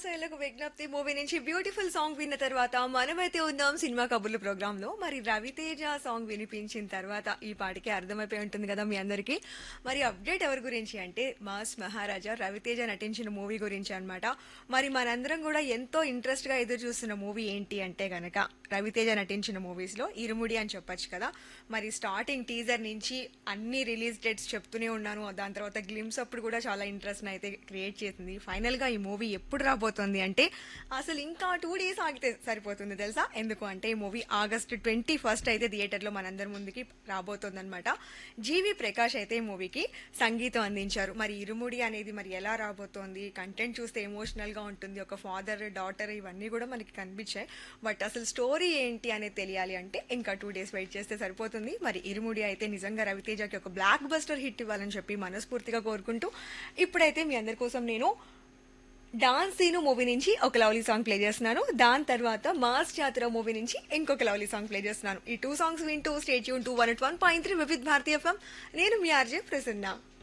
శైలకు విజ్ఞప్తి మూవీ నుంచి beautiful song విన్న తర్వాత మనమైతే ఉన్నాం సినిమా కబుర్లు ప్రోగ్రామ్ లో మరి రవితేజ సాంగ్ వినిపించిన తర్వాత ఈ పాటికి అర్థమైపోయి ఉంటుంది కదా మీ అందరికీ మరి అప్డేట్ ఎవరి గురించి అంటే మాస్ మహారాజా రవితేజ నటించిన మూవీ గురించి అన్నమాట మరి మనందరం కూడా ఎంతో ఇంట్రెస్ట్ గా ఎదురు చూస్తున్న మూవీ ఏంటి అంటే గనక రవితేజ నటించిన మూవీస్ లో ఇరుముడి అని చెప్పొచ్చు కదా మరి స్టార్టింగ్ టీజర్ నుంచి అన్ని రిలీజ్ డేట్స్ చెప్తూనే ఉన్నాను దాని తర్వాత గ్లిమ్స్ అప్పుడు కూడా చాలా ఇంట్రెస్ట్ అయితే క్రియేట్ చేసింది ఫైనల్ గా ఈ మూవీ ఎప్పుడు రాబోతోంది అంటే అసలు ఇంకా టూ డేస్ ఆగితే సరిపోతుంది తెలుసా ఎందుకు అంటే ఈ మూవీ ఆగస్ట్ ట్వంటీ ఫస్ట్ అయితే థియేటర్ లో మనందరి ముందుకి రాబోతోంది అనమాట జీవి ప్రకాష్ అయితే ఈ మూవీకి సంగీతం అందించారు మరి ఇరుముడి అనేది మరి ఎలా రాబోతోంది కంటెంట్ చూస్తే ఎమోషనల్ గా ఉంటుంది ఒక ఫాదర్ డాటర్ ఇవన్నీ కూడా మనకి కనిపించాయి బట్ అసలు స్టోరీ ఏంటి అనేది తెలియాలి అంటే ఇంకా టూ డేస్ వెయిట్ చేస్తే సరిపోతుంది మరి ఇరుముడి అయితే నిజంగా రవితేజకి ఒక బ్లాక్ బస్టర్ హిట్ ఇవ్వాలని చెప్పి మనస్ఫూర్తిగా కోరుకుంటూ ఇప్పుడైతే మీ అందరి కోసం నేను డాన్స్ సీను మూవీ నుంచి ఒక లవ్లీ సాంగ్ ప్లే చేస్తున్నాను దాని తర్వాత మాస్ జాతర మూవీ నుంచి ఇంకొక లవ్లీ సాంగ్ ప్లే చేస్తున్నాను ఈ టూ సాంగ్స్ వింటూ స్టేట్ యూన్ to one one point three Vividh Bharati FM నేను మీ ఆర్జే ప్రసన్న